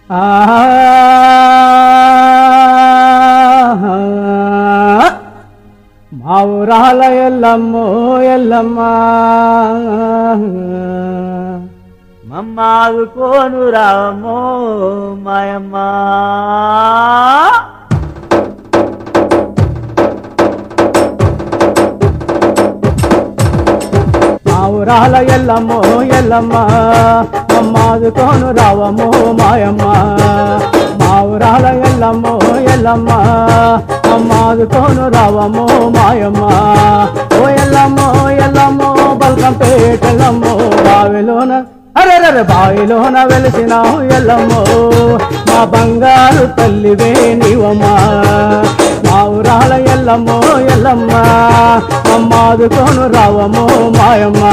మా ఊరాల ఎల్లమ్మో ఎల్లమ్మ మమ్మాదు కోను రామో మాయమ్మ మా ఊరాల ఎల్లమ్మో ఎల్లమ్మ మమ్మాదు కోను రావమ్మో మాయమ్మ మా ఊరాల ఎల్లమ్మో ఎల్లమ్మ మమ్మాదు కోను రావమ్మో మాయమ్మ ఓ ఎల్లమ్మో ఎల్లమ్మో బల్కం పేటెల్లమ్మో బావిలోన అరెరరె బావిలోన వెలిసినావు ఎల్లమ్మో మా బంగారు తల్లివే నీవమ్మా మా ఊరాల ఎల్లమ్మో ఎల్లమ్మ మమ్మాదుకోను రావమ్మో మాయమ్మ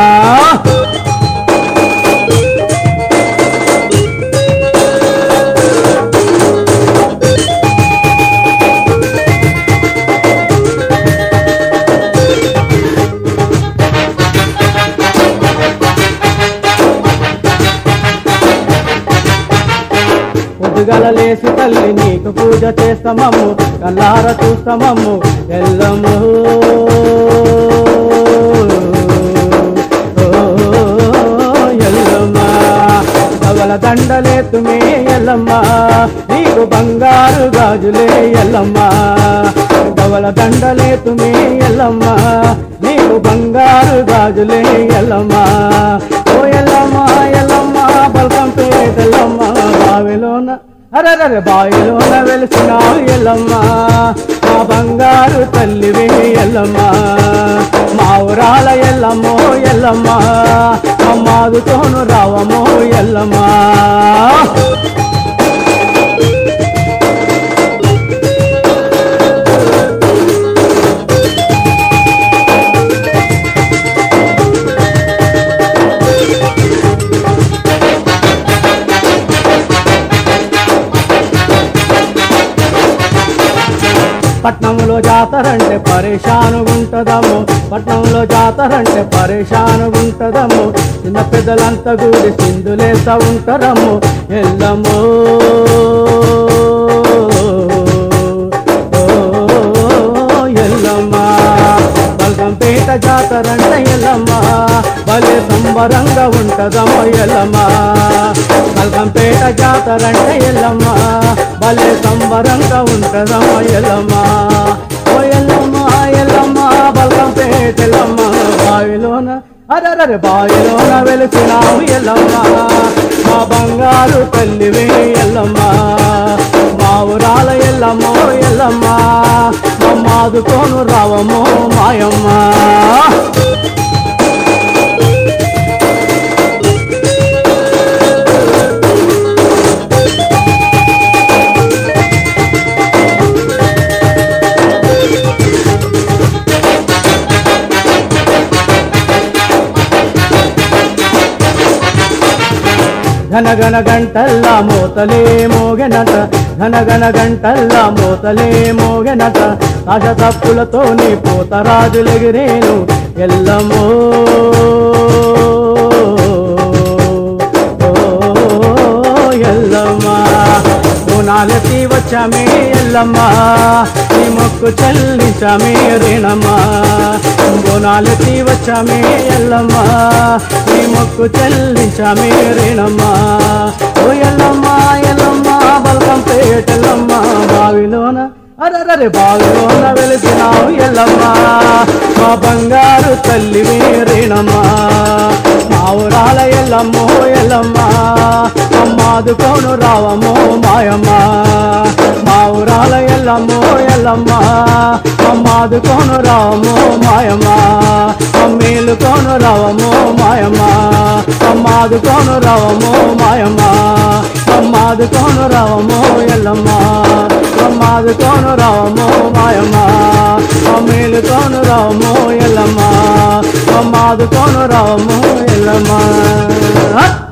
పొద్దుగల లేసి తల్లి నీకు పూజ చేస్తామమ్ము కల్లార చూస్తామమ్ము ఎల్లమ్ము ఓ, ఎల్లమ్మ కవల దండలేతుమే ఎల్లమ్మ నీకు బంగారు గాజులే ఎల్లమ్మ కవల దండలేతుమే ఎల్లమ్మ నీకు బంగారు గాజులే ఎల్లమ్మ ఓ ఎల్లమ్మ ఎల్లమ్మ బల్కం పేటెల్లమ్మ బావిలోన అరరర బావిలోన వెలిసినావు ఎల్లమ్మ మా బంగారు తల్లివే ఎల్లమ్మ మా ఊరాల ఎల్లమ్మో ఎల్లమ్మ అమ్మాదుతోను రావమ్మో ఎల్లమ్మ పట్నంలో జాతరంటే పరేషానుగుంటదమ్ము పట్నంలో జాతరంటే పరేషానుగుంటదమ్ము చిన్న పెద్దలంతా కూడి సింధులేస్తా ఉంటారమ్ము ఎల్లమ్మో ఓ, ఎల్లమ్మ బల్గంపేట జాతరంటే ఎల్లమ్మ భలే సంబరంగా ఉంటదమ్మో ఎల్లమ్మ బల్గంపేట జాతరంటే ఎల్లమ్మ భలే సంబరంగా ఉంటదమ్మో ఎల్లమ్మ ఓ ఎల్లమ్మ ఎల్లమ్మ బల్గంపేట ఎల్లమ్మ బావిలోన అరరరే బావిలోన వెలిసినావు ఎల్లమ్మ మా బంగారు తల్లివే ఎల్లమ్మ మా ఊరాల ఎల్లమ్మో ఎల్లమ్మ మమ్మాదుకోను రావమ్మో మాయమ్మ ఘనగన గంటల్లా మోతలే మోగెనట ఘనగన గంటల్లా మోతలే మోగెనట ఆశ తప్పులతో నీ పోతరాజులెగిరేను ఎల్లమ్మో ఓ ఎల్లమ్మ గుణాలెత్తి వచ్చామే ఎల్లమ్మ నీ మొక్కు చెల్లించామే రేణమ్మ గుణాలెత్తి వచ్చామే ఎల్లమ్మ నీ మొక్కు చెల్లించామే రేణమ్మ ఓ ఎల్లమ్మ ఎల్లమ్మ బల్కం పేటెల్లమ్మ బావిలోన అరరరే బావిలోన వెలిసినావు ఎల్లమ్మ మా బంగారు తల్లివే రేణమ్మ మా ఊరాల ఎల్లమ్మో ఎల్లమ్మ అమ్మాదుకోను రావమ్మో మాయమ్మ మా ఊరాల ఎల్లమ్మో ఎల్లమ్మ అమ్మాదుకోను రావమ్మో మాయమ్మ అమ్మేలుకోను రావమ్మో మాయమ్మ అమ్మాదుకోను రావమ్మో మాయమ్మ అమ్మాదుకోను రావమ్మో ఎల్లమ్మ అమ్మాదుకోను రావమ్మో మాయమ్మ అమ్మేలుకోను రావమ్మో ఎల్లమ్మ అమ్మాదుకోను రావమ్మో ఎల్లమ్మ